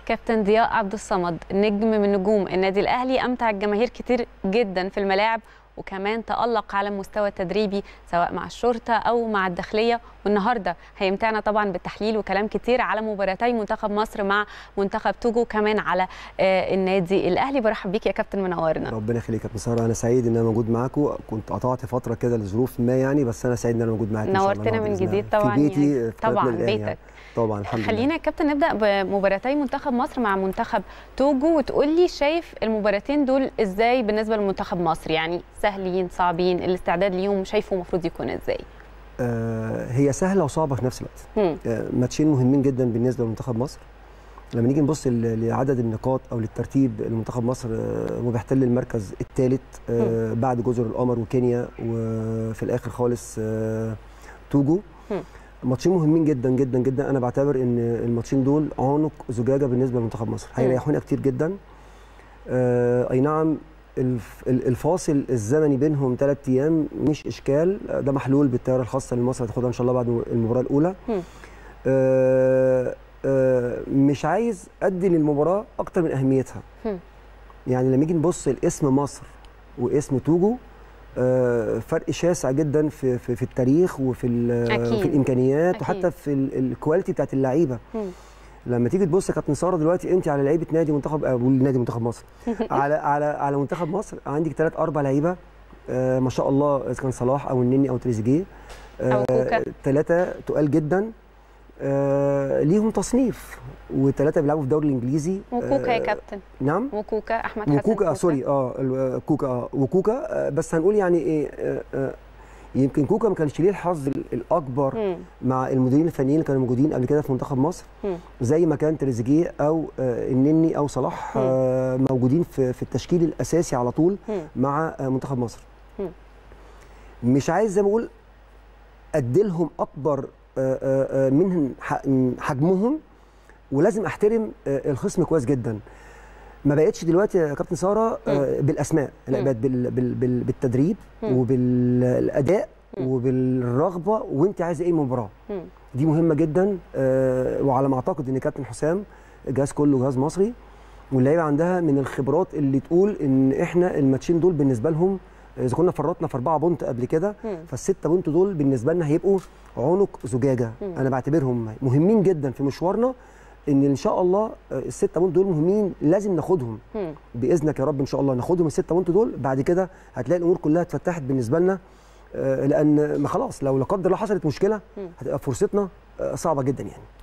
كابتن ضياء عبد الصمد نجم من نجوم النادي الاهلي امتع الجماهير كتير جدا في الملاعب وكمان تألق على المستوى التدريبي سواء مع الشرطة أو مع الداخلية والنهاردة هيمتعنا طبعا بالتحليل وكلام كتير على مباراتي منتخب مصر مع منتخب توجو كمان على آه، النادي الأهلي برحب بيك يا كابتن منورنا ربنا يخليك يا كابتن ساره انا سعيد ان انا موجود معاكم كنت قطعت فتره كده لظروف ما يعني بس انا سعيد ان انا موجود معاك إن شاء الله نورتنا من بإذن جديد الله. طبعا في بيتي يعني في قناة طبعا الأهلي يعني. بيتك طبعا الحمد لله خلينا يا كابتن نبدا بمباراتي منتخب مصر مع منتخب توجو وتقول لي شايف المباراتين دول ازاي بالنسبه لمنتخب مصر يعني سهلين صعبين الاستعداد ليهم شايفه المفروض يكون ازاي آه هي سهله وصعبه في نفس الوقت هم. آه ماتشين مهمين جدا بالنسبه لمنتخب مصر لما نيجي نبص ل- لعدد النقاط او للترتيب لمنتخب مصر آه، هو بيحتل المركز الثالث آه بعد جزر القمر وكينيا وفي الاخر خالص آه توجو هم. ماتشين مهمين جدا جدا جدا انا بعتبر ان الماتشين دول عنق زجاجه بالنسبه لمنتخب مصر هيريحونا كتير جدا آه اي نعم الف- ال- الفاصل الزمني بينهم ثلاث ايام مش اشكال آه، ده محلول بالطياره الخاصه اللي مصر هتاخدها ان شاء الله بعد المباراه الاولى هم. آه آه مش عايز ادي للمباراه اكتر من اهميتها هم. يعني لما نيجي نبص لاسم مصر واسم توجو آه فرق شاسع جدا في في, في التاريخ وفي ال- أكيد. في الامكانيات أكيد. وحتى في ال- الكواليتي بتاعت اللعيبه هم. لما تيجي تبص يا كابتن ساره دلوقتي انت على لعيبه نادي منتخب او نادي منتخب مصر على على على منتخب مصر عندك ثلاث اربع لعيبه آه ما شاء الله اذا كان صلاح او النني او تريزيجيه أو كوكا. ثلاثه تقال جدا آه ليهم تصنيف وثلاثه بيلعبوا في الدوري الانجليزي وكوكا يا آه، كابتن نعم وكوكا احمد حسن وكوكا آه سوري اه ال- آه، كوكا اه وكوكا آه بس هنقول يعني ايه آه آه يمكن كوكا ما كانش ليه الحظ ال- الاكبر هم. مع المديرين الفنيين اللي كانوا موجودين قبل كده في منتخب مصر هم. زي ما كان تريزيجيه او آه، النني او صلاح مم. آه، موجودين في في التشكيل الاساسي على طول هم. مع آه، منتخب مصر مم. مش عايز زي ما اقول اديلهم اكبر آه، آه، آه، من ح- من حجمهم ولازم احترم آه، الخصم كويس جدا ما بقتش دلوقتي يا كابتن ساره آه، بالاسماء لا مم. بقت بال- بال- بال- بالتدريب مم. وبالاداء مم. وبالرغبه وانت عايز ايه من المباراه هم. دي مهمه جدا آه، وعلى ما اعتقد ان كابتن حسام الجهاز كله جهاز مصري واللعيبه عندها من الخبرات اللي تقول ان احنا الماتشين دول بالنسبه لهم اذا كنا فرطنا في اربعه بونت قبل كده هم. فالسته بونت دول بالنسبه لنا هيبقوا عنق زجاجه مم. انا بعتبرهم مهمين جدا في مشوارنا ان ان شاء الله آه، السته بونت دول مهمين لازم ناخدهم هم. باذنك يا رب ان شاء الله ناخدهم السته بونت دول بعد كده هتلاقي الامور كلها اتفتحت بالنسبه لنا آه، لان ما خلاص لو لا قدر الله حصلت مشكله مم. هتبقى فرصتنا آه، صعبه جدا يعني